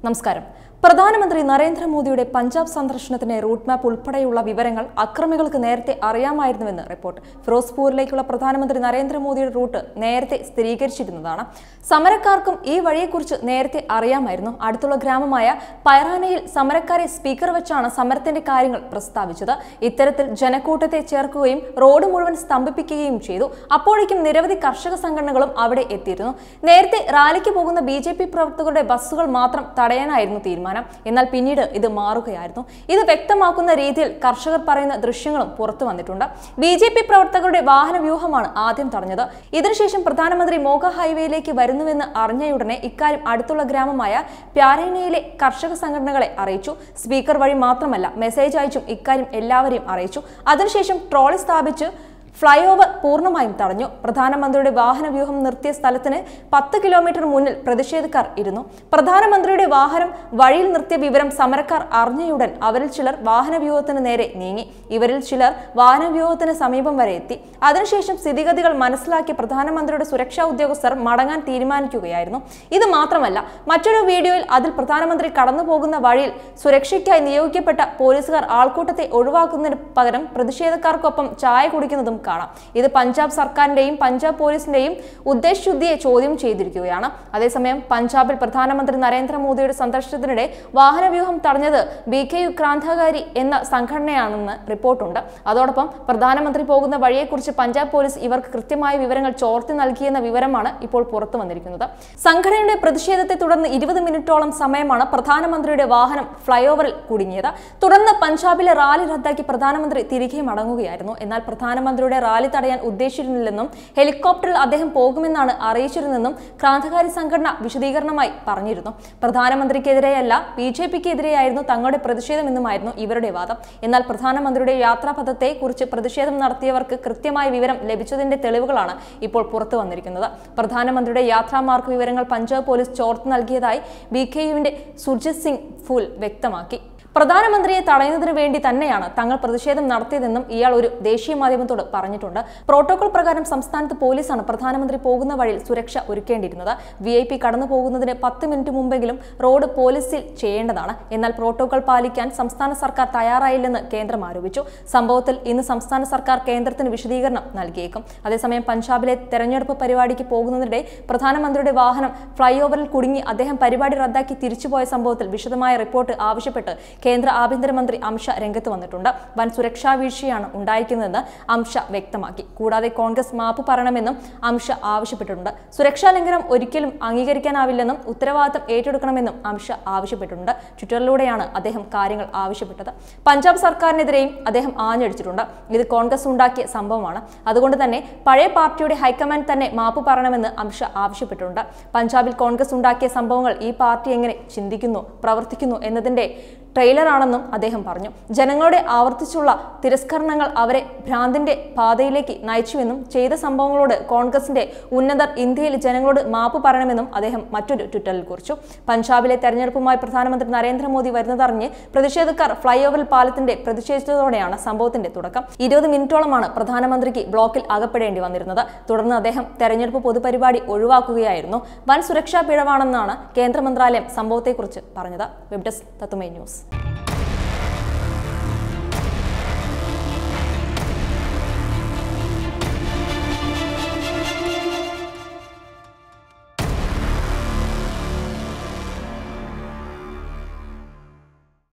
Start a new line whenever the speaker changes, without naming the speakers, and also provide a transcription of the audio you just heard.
നമസ്കാരം പ്രധാനമന്ത്രി നരേന്ദ്രമോദിയുടെ പഞ്ചാബ് സന്ദർശനത്തിന്റെ റൂട്ട് മാപ്പ് ഉൾപ്പെടെയുള്ള വിവരങ്ങൾ അക്രമികൾക്ക് നേരത്തെ അറിയാമായിരുന്നുവെന്ന് റിപ്പോർട്ട് ഫിറോസ്പൂരിലേക്കുള്ള പ്രധാനമന്ത്രി നരേന്ദ്രമോദിയുടെ റൂട്ട് നേരത്തെ സ്ഥിരീകരിച്ചിരുന്നതാണ് സമരക്കാർക്കും ഈ വഴിയെക്കുറിച്ച് നേരത്തെ അറിയാമായിരുന്നു അടുത്തുള്ള ഗ്രാമമായ പൈറാനയിൽ സമരക്കാരെ സ്പീക്കർ വെച്ചാണ് സമരത്തിന്റെ കാര്യങ്ങൾ പ്രസ്താവിച്ചത് ഇത്തരത്തിൽ ജനക്കൂട്ടത്തെ ചേർക്കുകയും റോഡ് മുഴുവൻ സ്തംഭിപ്പിക്കുകയും ചെയ്തു അപ്പോഴേക്കും നിരവധി കർഷക സംഘടനകളും അവിടെ എത്തിയിരുന്നു നേരത്തെ റാലിക്ക് പോകുന്ന ബി ജെ പി പ്രവർത്തകരുടെ ബസ്സുകൾ മാത്രം തടയാനായിരുന്നു തീരുമാനം എന്നാൽ പിന്നീട് ഇത് മാറുകയായിരുന്നു ഇത് വ്യക്തമാക്കുന്ന രീതിയിൽ കർഷകർ പറയുന്ന ദൃശ്യങ്ങളും പുറത്തു വന്നിട്ടുണ്ട് ബി ജെ പി പ്രവർത്തകരുടെ വാഹന വ്യൂഹമാണ് ആദ്യം തടഞ്ഞത് ഇതിനുശേഷം പ്രധാനമന്ത്രി മോഗ ഹൈവേയിലേക്ക് വരുന്നുവെന്ന് അറിഞ്ഞയുടനെ ഇക്കാര്യം അടുത്തുള്ള ഗ്രാമമായ പ്യാരേനയിലെ കർഷക സംഘടനകളെ അറിയിച്ചു സ്പീക്കർ വഴി മാത്രമല്ല മെസ്സേജ് അയച്ചും ഇക്കാര്യം എല്ലാവരെയും അറിയിച്ചു അതിനുശേഷം ട്രോളി സ്ഥാപിച്ച് ഫ്ലൈ ഓവർ പൂർണ്ണമായും തടഞ്ഞു പ്രധാനമന്ത്രിയുടെ വാഹന വ്യൂഹം നിർത്തിയ സ്ഥലത്തിന് പത്ത് കിലോമീറ്റർ മുന്നിൽ പ്രതിഷേധക്കാർ ഇരുന്നു പ്രധാനമന്ത്രിയുടെ വാഹനം വഴിയിൽ നിർത്തിയ വിവരം സമരക്കാർ അറിഞ്ഞയുടൻ അവരിൽ ചിലർ വാഹന വ്യൂഹത്തിന് നേരെ നീങ്ങി ഇവരിൽ ചിലർ വാഹന വ്യൂഹത്തിന് സമീപം വരെ എത്തി അതിനുശേഷം സ്ഥിതിഗതികൾ മനസ്സിലാക്കിയ പ്രധാനമന്ത്രിയുടെ സുരക്ഷാ ഉദ്യോഗസ്ഥർ മടങ്ങാൻ തീരുമാനിക്കുകയായിരുന്നു ഇത് മാത്രമല്ല മറ്റൊരു വീഡിയോയിൽ അതിൽ പ്രധാനമന്ത്രി കടന്നു പോകുന്ന വഴിയിൽ സുരക്ഷയ്ക്കായി നിയോഗിക്കപ്പെട്ട പോലീസുകാർ ആൾക്കൂട്ടത്തെ ഒഴിവാക്കുന്നതിന് പകരം പ്രതിഷേധക്കാർക്കൊപ്പം ചായ കുടിക്കുന്നതും കാണാം ഇത് പഞ്ചാബ് സർക്കാരിന്റെയും പഞ്ചാബ് പോലീസിന്റെയും ഉദ്ദേശശുദ്ധിയെ ചോദ്യം ചെയ്തിരിക്കുകയാണ് അതേസമയം പഞ്ചാബിൽ പ്രധാനമന്ത്രി നരേന്ദ്രമോദിയുടെ സന്ദർശനത്തിനിടെ വാഹനവ്യൂഹം തടഞ്ഞത് ബി കെ യു ക്രാന്തകാരി എന്ന സംഘടനയാണെന്ന് റിപ്പോർട്ടുണ്ട് അതോടൊപ്പം പ്രധാനമന്ത്രി പോകുന്ന വഴിയെക്കുറിച്ച് പഞ്ചാബ് പോലീസ് ഇവർക്ക് കൃത്യമായ വിവരങ്ങൾ ചോർത്തി നൽകിയെന്ന വിവരമാണ് ഇപ്പോൾ പുറത്തു വന്നിരിക്കുന്നത് സംഘടനയുടെ പ്രതിഷേധത്തെ തുടർന്ന് ഇരുപത് മിനിറ്റോളം സമയമാണ് പ്രധാനമന്ത്രിയുടെ വാഹനം ഫ്ലൈ ഓവറിൽ കുടുങ്ങിയത് തുടർന്ന് പഞ്ചാബിലെ റാലി റദ്ദാക്കി പ്രധാനമന്ത്രി തിരികെ മടങ്ങുകയായിരുന്നു എന്നാൽ പ്രധാനമന്ത്രിയുടെ റാലി തടയാൻ ഉദ്ദേശിച്ചിരുന്നില്ലെന്നും ഹെലികോപ്റ്ററിൽ അദ്ദേഹം പോകുമെന്നാണ് അറിയിച്ചിരുന്നെന്നും ക്രാന്തകാരി സംഘടന വിശദീകരണമായി പറഞ്ഞിരുന്നു പ്രധാനമന്ത്രിക്കെതിരെയല്ല ബി ജെ പിക്കെതിരെയായിരുന്നു തങ്ങളുടെ പ്രതിഷേധമെന്നുമായിരുന്നു ഇവരുടെ വാദം എന്നാൽ പ്രധാനമന്ത്രിയുടെ യാത്രാപഥത്തെ കുറിച്ച് പ്രതിഷേധം നടത്തിയവർക്ക് കൃത്യമായ വിവരം ലഭിച്ചതിന്റെ തെളിവുകളാണ് ഇപ്പോൾ പുറത്തു വന്നിരിക്കുന്നത് പ്രധാനമന്ത്രിയുടെ യാത്രാമാർക്ക് വിവരങ്ങൾ പഞ്ചാബ് പോലീസ് ചോർത്ത് നൽകിയതായി ബി കെ യുവിന്റെ സുർജിത് സിംഗ് ഫുൽ വ്യക്തമാക്കി പ്രധാനമന്ത്രിയെ തടയുന്നതിന് വേണ്ടി തന്നെയാണ് തങ്ങൾ പ്രതിഷേധം നടത്തിയതെന്നും ഇയാൾ ഒരു ദേശീയ മാധ്യമത്തോട് പറഞ്ഞിട്ടുണ്ട് പ്രോട്ടോകോൾ പ്രകാരം സംസ്ഥാനത്ത് പോലീസാണ് പ്രധാനമന്ത്രി പോകുന്ന വഴിയിൽ സുരക്ഷ ഒരുക്കേണ്ടിയിരുന്നത് വി ഐ പി കടന്നു പോകുന്നതിന് പത്ത് മിനിറ്റ് മുമ്പെങ്കിലും റോഡ് പോലീസിൽ ചെയ്യേണ്ടതാണ് എന്നാൽ പ്രോട്ടോകോൾ പാലിക്കാൻ സംസ്ഥാന സർക്കാർ തയ്യാറായില്ലെന്ന് കേന്ദ്രം ആരോപിച്ചു സംഭവത്തിൽ ഇന്ന് സംസ്ഥാന സർക്കാർ കേന്ദ്രത്തിന് വിശദീകരണം നൽകിയേക്കും അതേസമയം പഞ്ചാബിലെ തെരഞ്ഞെടുപ്പ് പരിപാടിക്ക് പോകുന്നതിനിടെ പ്രധാനമന്ത്രിയുടെ വാഹനം ഫ്ലൈ ഓവറിൽ കുടുങ്ങി അദ്ദേഹം പരിപാടി റദ്ദാക്കി തിരിച്ചുപോയ സംഭവത്തിൽ വിശദമായ റിപ്പോർട്ട് ആവശ്യപ്പെട്ട് കേന്ദ്ര ആഭ്യന്തരമന്ത്രി അമിത്ഷാ രംഗത്ത് വന്നിട്ടുണ്ട് വൻ സുരക്ഷാ വീഴ്ചയാണ് ഉണ്ടായിരിക്കുന്നതെന്ന് അമിത്ഷാ വ്യക്തമാക്കി കൂടാതെ കോൺഗ്രസ് മാപ്പ് പറയണമെന്നും അമിത്ഷാ ആവശ്യപ്പെട്ടിട്ടുണ്ട് സുരക്ഷാ ലംഘനം ഒരിക്കലും അംഗീകരിക്കാനാവില്ലെന്നും ഉത്തരവാദിത്തം ഏറ്റെടുക്കണമെന്നും അമിത്ഷാ ആവശ്യപ്പെട്ടിട്ടുണ്ട് ട്വിറ്ററിലൂടെയാണ് അദ്ദേഹം കാര്യങ്ങൾ ആവശ്യപ്പെട്ടത് പഞ്ചാബ് സർക്കാരിനെതിരെയും അദ്ദേഹം ആഞ്ഞടിച്ചിട്ടുണ്ട് ഇത് കോൺഗ്രസ് ഉണ്ടാക്കിയ സംഭവമാണ് അതുകൊണ്ട് തന്നെ പഴയ പാർട്ടിയുടെ ഹൈക്കമാൻഡ് തന്നെ മാപ്പ് പറയണമെന്ന് അമിത്ഷാ ആവശ്യപ്പെട്ടിട്ടുണ്ട് പഞ്ചാബിൽ കോൺഗ്രസ് ഉണ്ടാക്കിയ സംഭവങ്ങൾ ഈ പാർട്ടി എങ്ങനെ ചിന്തിക്കുന്നു പ്രവർത്തിക്കുന്നു എന്നതിന്റെ ട്രെയിലറാണെന്നും അദ്ദേഹം പറഞ്ഞു ജനങ്ങളുടെ ആവർത്തിച്ചുള്ള തിരസ്കരണങ്ങൾ അവരെ ഭ്രാന്തിന്റെ പാതയിലേക്ക് നയിച്ചുവെന്നും ചെയ്ത സംഭവങ്ങളോട് കോൺഗ്രസിന്റെ ഉന്നതർ ഇന്ത്യയിൽ ജനങ്ങളോട് മാപ്പ് പറയണമെന്നും അദ്ദേഹം മറ്റൊരു ട്വിറ്ററിൽ കുറിച്ചു പഞ്ചാബിലെ തെരഞ്ഞെടുപ്പുമായി പ്രധാനമന്ത്രി നരേന്ദ്രമോദി വരുന്നതറിഞ്ഞ് പ്രതിഷേധക്കാർ ഫ്ലൈ ഓവർ പാലത്തിന്റെ പ്രതിഷേധിച്ചതോടെയാണ് സംഭവത്തിന്റെ തുടക്കം ഇരുപത് മിനിറ്റോളമാണ് പ്രധാനമന്ത്രിക്ക് ബ്ലോക്കിൽ അകപ്പെടേണ്ടി വന്നിരുന്നത് തുടർന്ന് അദ്ദേഹം തെരഞ്ഞെടുപ്പ് പൊതുപരിപാടി ഒഴിവാക്കുകയായിരുന്നു വൻ സുരക്ഷാ പിഴവാണെന്നാണ് കേന്ദ്ര മന്ത്രാലയം സംഭവത്തെക്കുറിച്ച് പറഞ്ഞത് വെബ് ഡെസ്ക് തത്തുമൈ ന്യൂസ്